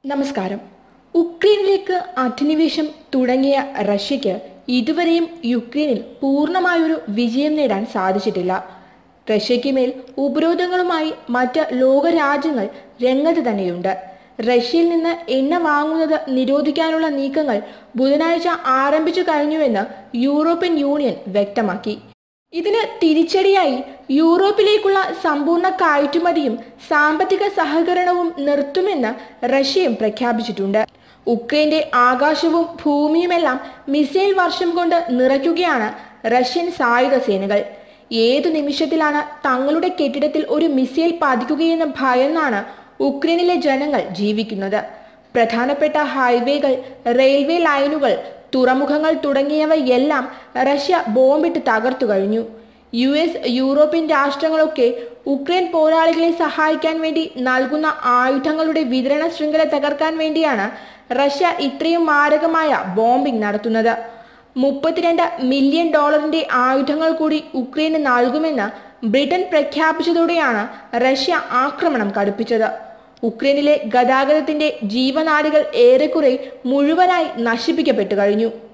നമസ്കാരം ഉക്രൈനിലേക്ക് അധിനിവേശം തുടങ്ങിയ റഷ്യയ്ക്ക് ഇതുവരെയും യുക്രൈനിൽ പൂർണ്ണമായൊരു വിജയം നേടാൻ സാധിച്ചിട്ടില്ല റഷ്യയ്ക്ക് മേൽ ഉപരോധങ്ങളുമായി മറ്റ് ലോകരാജ്യങ്ങൾ രംഗത്ത് തന്നെയുണ്ട് റഷ്യയിൽ നിന്ന് എണ്ണ വാങ്ങുന്നത് നിരോധിക്കാനുള്ള നീക്കങ്ങൾ ബുധനാഴ്ച ആരംഭിച്ചു കഴിഞ്ഞുവെന്ന് യൂറോപ്യൻ യൂണിയൻ വ്യക്തമാക്കി ഇതിന് തിരിച്ചടിയായി യൂറോപ്പിലേക്കുള്ള സമ്പൂർണ്ണ കയറ്റുമതിയും സാമ്പത്തിക സഹകരണവും നിർത്തുമെന്ന് റഷ്യയും പ്രഖ്യാപിച്ചിട്ടുണ്ട് ഉക്രൈന്റെ ആകാശവും ഭൂമിയുമെല്ലാം മിസൈൽ വർഷം കൊണ്ട് നിറയ്ക്കുകയാണ് റഷ്യൻ സായുധ സേനകൾ ഏതു നിമിഷത്തിലാണ് തങ്ങളുടെ കെട്ടിടത്തിൽ ഒരു മിസൈൽ പതിക്കുകയെന്ന് ഭയന്നാണ് ഉക്രൈനിലെ ജനങ്ങൾ ജീവിക്കുന്നത് പ്രധാനപ്പെട്ട ഹൈവേകൾ റെയിൽവേ ലൈനുകൾ തുറമുഖങ്ങൾ തുടങ്ങിയവയെല്ലാം റഷ്യ ബോംബിട്ട് തകർത്തു കഴിഞ്ഞു യു എസ് യൂറോപ്യൻ രാഷ്ട്രങ്ങളൊക്കെ ഉക്രൈൻ പോരാളികളെ സഹായിക്കാൻ വേണ്ടി നൽകുന്ന ആയുധങ്ങളുടെ വിതരണ ശൃംഖല തകർക്കാൻ വേണ്ടിയാണ് റഷ്യ ഇത്രയും മാരകമായ ബോംബിംഗ് നടത്തുന്നത് മുപ്പത്തിരണ്ട് മില്യൺ ഡോളറിന്റെ ആയുധങ്ങൾ കൂടി ഉക്രൈന് നൽകുമെന്ന് ബ്രിട്ടൻ പ്രഖ്യാപിച്ചതോടെയാണ് റഷ്യ ആക്രമണം കടുപ്പിച്ചത് ഉക്രൈനിലെ ഗതാഗതത്തിന്റെ ജീവനാഡികൾ ഏറെക്കുറെ മുഴുവനായി നശിപ്പിക്കപ്പെട്ടു കഴിഞ്ഞു